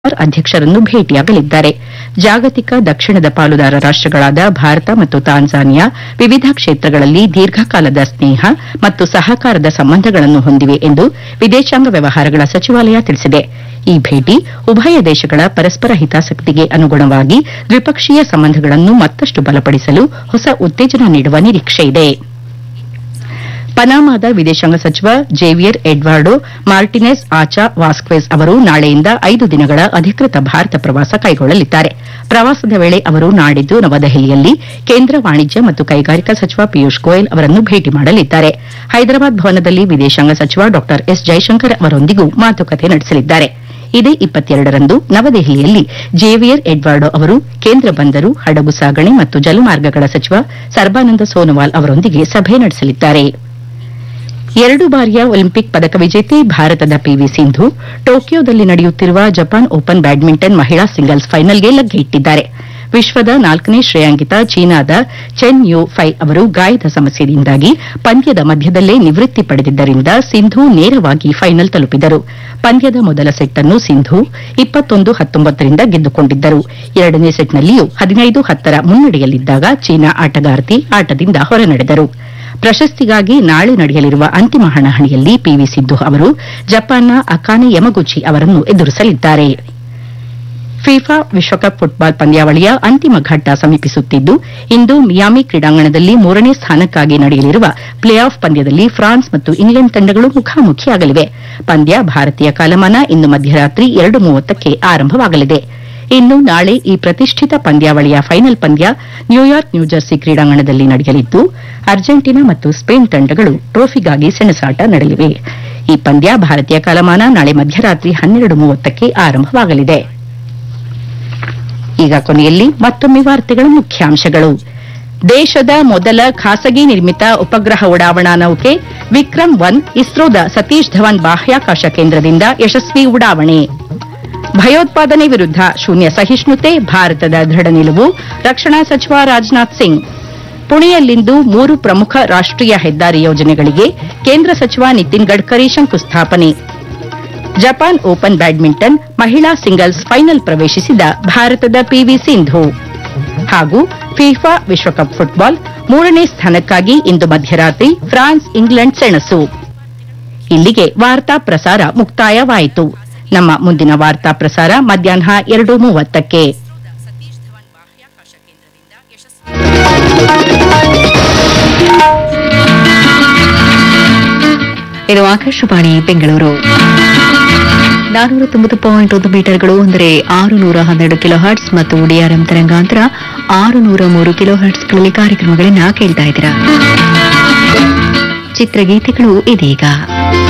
ಅಧ್ಯಕ್ಷರನ್ನು ಭೇಟಿಯಾಗಲಿದ್ದಾರೆ ಜಾಗತಿಕ ದಕ್ಷಿಣದ ಪಾಲುದಾರ ರಾಷ್ಟಗಳಾದ ಭಾರತ ಮತ್ತು ತಾನ್ಜಾನಿಯಾ ವಿವಿಧ ಕ್ಷೇತ್ರಗಳಲ್ಲಿ ದೀರ್ಘಕಾಲದ ಸ್ನೇಹ ಮತ್ತು ಸಹಕಾರದ ಸಂಬಂಧಗಳನ್ನು ಹೊಂದಿವೆ ಎಂದು ವಿದೇಶಾಂಗ ವ್ಯವಹಾರಗಳ ಸಚಿವಾಲಯ ತಿಳಿಸಿದೆ ಈ ಭೇಟಿ ಉಭಯ ದೇಶಗಳ ಪರಸ್ಪರ ಹಿತಾಸಕ್ತಿಗೆ ಅನುಗುಣವಾಗಿ ದ್ವಿಪಕ್ಷೀಯ ಸಂಬಂಧಗಳನ್ನು ಮತ್ತಷ್ಟು ಬಲಪಡಿಸಲು ಹೊಸ ಉತ್ತೇಜನ ನೀಡುವ ನಿರೀಕ್ಷೆಯಿದೆ ಪನಾಮಾದ ವಿದೇಶಾಂಗ ಸಚಿವ Javier Eduardo Martinez Acha Vasquez ಅವರು ನಾಳೆಯಿಂದ ಐದು ದಿನಗಳ ಅಧಿಕೃತ ಭಾರತ ಪ್ರವಾಸ ಕೈಗೊಳ್ಳಲಿದ್ದಾರೆ ಪ್ರವಾಸದ ವೇಳೆ ಅವರು ನಾಡಿದ್ದು ನವದೆಹಲಿಯಲ್ಲಿ ಕೇಂದ್ರ ವಾಣಿಜ್ಯ ಮತ್ತು ಕೈಗಾರಿಕಾ ಸಚಿವ ಪಿಯೂಷ್ ಗೋಯಲ್ ಅವರನ್ನು ಭೇಟಿ ಮಾಡಲಿದ್ದಾರೆ ಹೈದರಾಬಾದ್ ಭವನದಲ್ಲಿ ವಿದೇಶಾಂಗ ಸಚಿವ ಡಾ ಎಸ್ ಜೈಶಂಕರ್ ಅವರೊಂದಿಗೂ ಮಾತುಕತೆ ನಡೆಸಲಿದ್ದಾರೆ ಇದೇ ಇಪ್ಪತ್ತೆರಡರಂದು ನವದೆಹಲಿಯಲ್ಲಿ ಜೇವಿಯರ್ ಎಡ್ವಾರ್ಡೋ ಅವರು ಕೇಂದ್ರ ಬಂದರು ಹಡಗು ಸಾಗಣೆ ಮತ್ತು ಜಲಮಾರ್ಗಗಳ ಸಚಿವ ಸರ್ಬಾನಂದ ಸೋನೋವಾಲ್ ಅವರೊಂದಿಗೆ ಸಭೆ ನಡೆಸಲಿದ್ದಾರೆ ಎರಡು ಬಾರಿಯ ಒಲಿಂಪಿಕ್ ಪದಕ ವಿಜೇತೆ ಭಾರತದ ಪಿವಿ ಸಿಂಧು ಟೋಕಿಯೋದಲ್ಲಿ ನಡೆಯುತ್ತಿರುವ ಜಪಾನ್ ಓಪನ್ ಬ್ಯಾಡ್ಮಿಂಟನ್ ಮಹಿಳಾ ಸಿಂಗಲ್ಸ್ ಫೈನಲ್ಗೆ ಲಗ್ಗೆ ಇಟ್ಟಿದ್ದಾರೆ ವಿಶ್ವದ ನಾಲ್ಕನೇ ಶ್ರೇಯಾಂಕಿತ ಚೀನಾದ ಚೆನ್ ಯು ಫೈ ಅವರು ಗಾಯದ ಸಮಸ್ಯೆಯಿಂದಾಗಿ ಪಂದ್ಯದ ಮಧ್ಯದಲ್ಲೇ ನಿವೃತ್ತಿ ಪಡೆದಿದ್ದರಿಂದ ಸಿಂಧು ನೇರವಾಗಿ ಫೈನಲ್ ತಲುಪಿದರು ಪಂದ್ಯದ ಮೊದಲ ಸೆಟ್ ಅನ್ನು ಸಿಂಧು ಇಪ್ಪತ್ತೊಂದು ಹತ್ತೊಂಬತ್ತರಿಂದ ಗೆದ್ದುಕೊಂಡಿದ್ದರು ಎರಡನೇ ಸೆಟ್ನಲ್ಲಿಯೂ ಹದಿನೈದು ಹತ್ತರ ಮುನ್ನಡೆಯಲ್ಲಿದ್ದಾಗ ಚೀನಾ ಆಟಗಾರ್ತಿ ಆಟದಿಂದ ಹೊರನಡೆದರು ಪ್ರಶಸ್ತಿಗಾಗಿ ನಾಳೆ ನಡೆಯಲಿರುವ ಅಂತಿಮ ಹಣಾಹಣಿಯಲ್ಲಿ ಪಿವಿ ಸಿಂಧು ಅವರು ಜಪಾನ್ನ ಅಕಾನೆ ಯಮಗುಚಿ ಅವರನ್ನು ಎದುರಿಸಲಿದ್ದಾರೆ ಫಿಫಾ ವಿಶ್ವಕಪ್ ಫುಟ್ಬಾಲ್ ಪಂದ್ಯಾವಳಿಯ ಅಂತಿಮ ಘಟ್ಟ ಸಮೀಪಿಸುತ್ತಿದ್ದು ಇಂದು ಮಿಯಾಮಿ ಕ್ರೀಡಾಂಗಣದಲ್ಲಿ ಮೂರನೇ ಸ್ಥಾನಕ್ಕಾಗಿ ನಡೆಯಲಿರುವ ಪ್ಲೇ ಆಫ್ ಪಂದ್ಯದಲ್ಲಿ ಫ್ರಾನ್ಸ್ ಮತ್ತು ಇಂಗ್ಲೆಂಡ್ ತಂಡಗಳು ಮುಖಾಮುಖಿಯಾಗಲಿವೆ ಪಂದ್ಯ ಭಾರತೀಯ ಕಾಲಮಾನ ಇಂದು ಮಧ್ಯರಾತ್ರಿ ಎರಡು ಮೂವತ್ತಕ್ಕೆ ಆರಂಭವಾಗಲಿದೆ ಇನ್ನು ನಾಳೆ ಈ ಪ್ರತಿಷ್ಠಿತ ಪಂದ್ಯಾವಳಿಯ ಫೈನಲ್ ಪಂದ್ಯ ನ್ಯೂಯಾರ್ಕ್ ನ್ಯೂಜೆರ್ಸಿ ಕ್ರೀಡಾಂಗಣದಲ್ಲಿ ನಡೆಯಲಿದ್ದು ಅರ್ಜೆಂಟೀನಾ ಮತ್ತು ಸ್ಪೇನ್ ತಂಡಗಳು ಟ್ರೋಫಿಗಾಗಿ ಸೆಣಸಾಟ ನಡೆಯಲಿವೆ ಈ ಪಂದ್ಯ ಭಾರತೀಯ ಕಾಲಮಾನ ನಾಳೆ ಮಧ್ಯರಾತ್ರಿ ಹನ್ನೆರಡು ಮೂವತ್ತಕ್ಕೆ ಆರಂಭವಾಗಲಿದೆ ಈಗ ಕೊನೆಯಲ್ಲಿ ಮತ್ತೊಮ್ಮೆ ವಾರ್ತೆಗಳ ಮುಖ್ಯಾಂಶಗಳು ದೇಶದ ಮೊದಲ ಖಾಸಗಿ ನಿರ್ಮಿತ ಉಪಗ್ರಹ ಉಡಾವಣಾ ನೌಕೆ ವಿಕ್ರಮ್ ಒನ್ ಇಸ್ರೋದ ಸತೀಶ್ ಧವನ್ ಬಾಹ್ಯಾಕಾಶ ಕೇಂದ್ರದಿಂದ ಯಶಸ್ವಿ ಉಡಾವಣೆ ಭಯೋತ್ಪಾದನೆ ವಿರುದ್ಧ ಶೂನ್ಯ ಸಹಿಷ್ಣುತೆ ಭಾರತದ ದೃಢ ನಿಲುವು ರಕ್ಷಣಾ ಸಚಿವ ರಾಜನಾಥ್ ಸಿಂಗ್ ಪುಣೆಯಲ್ಲಿಂದು ಮೂರು ಪ್ರಮುಖ ರಾಷ್ಟೀಯ ಹೆದ್ದಾರಿ ಯೋಜನೆಗಳಿಗೆ ಕೇಂದ್ರ ಸಚಿವ ನಿತಿನ್ ಗಡ್ಕರಿ ಶಂಕುಸ್ಥಾಪನೆ ಜಪಾನ್ ಓಪನ್ ಬ್ಯಾಡ್ಮಿಂಟನ್ ಮಹಿಳಾ ಸಿಂಗಲ್ಸ್ ಫೈನಲ್ ಪ್ರವೇಶಿಸಿದ ಭಾರತದ ಪಿವಿ ಸಿಂಧು ಹಾಗೂ ಫಿಫಾ ವಿಶ್ವಕಪ್ ಫುಟ್ಬಾಲ್ ಮೂರನೇ ಸ್ಥಾನಕ್ಕಾಗಿ ಇಂದು ಮಧ್ಯರಾತ್ರಿ ಫ್ರಾನ್ಸ್ ಇಂಗ್ಲೆಂಡ್ ಸೆಣಸು ಇಲ್ಲಿಗೆ ವಾರ್ತಾ ಪ್ರಸಾರ ಮುಕ್ತಾಯವಾಯಿತು ನಮ್ಮ ಮುಂದಿನ ವಾರ್ತಾ ಪ್ರಸಾರ ಮಧ್ಯಾಹ್ನ ಎರಡು ಮೂವತ್ತಕ್ಕೆ ಇದು ಆಕಾಶವಾಣಿ ಬೆಂಗಳೂರು ನಾನೂರ ತೊಂಬತ್ತು ಪಾಯಿಂಟ್ ಒಂದು ಮೀಟರ್ಗಳು ಅಂದರೆ ಆರು ನೂರ ಹನ್ನೆರಡು ಕಿಲೋ ಹರ್ಟ್ಸ್ ಮತ್ತು ಡಿಆರ್ಎಂ ತರಂಗಾಂತರ ಆರು ನೂರ ಮೂರು ಕಿಲೋ ಹರ್ಟ್ಸ್ಗಳಲ್ಲಿ ಕಾರ್ಯಕ್ರಮಗಳನ್ನ ಕೇಳ್ತಾ ಇದ್ದೀರಾ ಚಿತ್ರಗೀತೆಗಳು ಇದೀಗ